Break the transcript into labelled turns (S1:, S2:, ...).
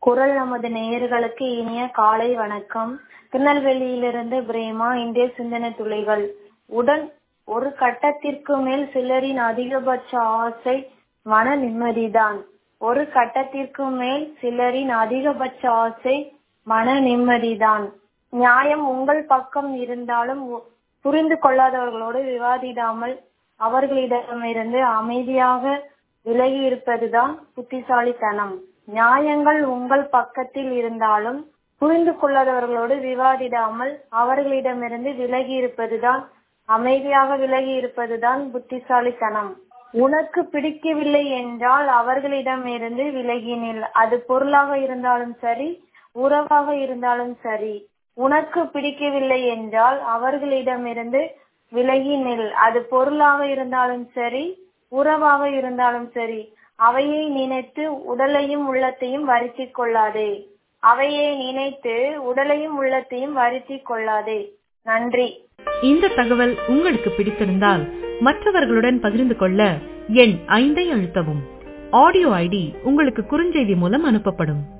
S1: குரல் நமது நேயர்களுக்கு இனிய காலை வணக்கம் திருநெல்வேலியிலிருந்து பிரேமா இந்திய சிந்தனை துளிகள் உடன் ஒரு கட்டத்திற்கு மேல் சிலரின் அதிகபட்ச ஆசை மன நிம்மதிதான் ஒரு கட்டத்திற்கு மேல் சிலரின் அதிகபட்ச ஆசை மன நிம்மதிதான் நியாயம் உங்கள் பக்கம் இருந்தாலும் உ- புரிந்து கொள்ளாதவர்களோடு விவாதிடாமல் அவர்களிடமிருந்து அமைதியாக விலகி இருப்பதுதான் புத்திசாலித்தனம் நியாயங்கள் உங்கள் பக்கத்தில் இருந்தாலும் புரிந்து கொள்ளாதவர்களோடு விவாதிடாமல் அவர்களிடமிருந்து விலகி இருப்பதுதான் அமைதியாக விலகி இருப்பதுதான் புத்திசாலித்தனம் உனக்கு பிடிக்கவில்லை என்றால் அவர்களிடமிருந்து விலகினில் அது பொருளாக இருந்தாலும் சரி உறவாக இருந்தாலும் சரி உனக்கு பிடிக்கவில்லை என்றால் அவர்களிடமிருந்து விலகி நில் அது பொருளாக இருந்தாலும் சரி உறவாக இருந்தாலும் சரி அவையை நினைத்து உடலையும் உள்ளத்தையும் வருத்திக் கொள்ளாதே அவையை நினைத்து உடலையும் உள்ளத்தையும் வருத்திக் கொள்ளாதே நன்றி
S2: இந்த தகவல் உங்களுக்கு பிடித்திருந்தால் மற்றவர்களுடன் பகிர்ந்து கொள்ள எண் ஐந்தை அழுத்தவும் ஆடியோ ஐடி உங்களுக்கு குறுஞ்செய்தி மூலம் அனுப்பப்படும்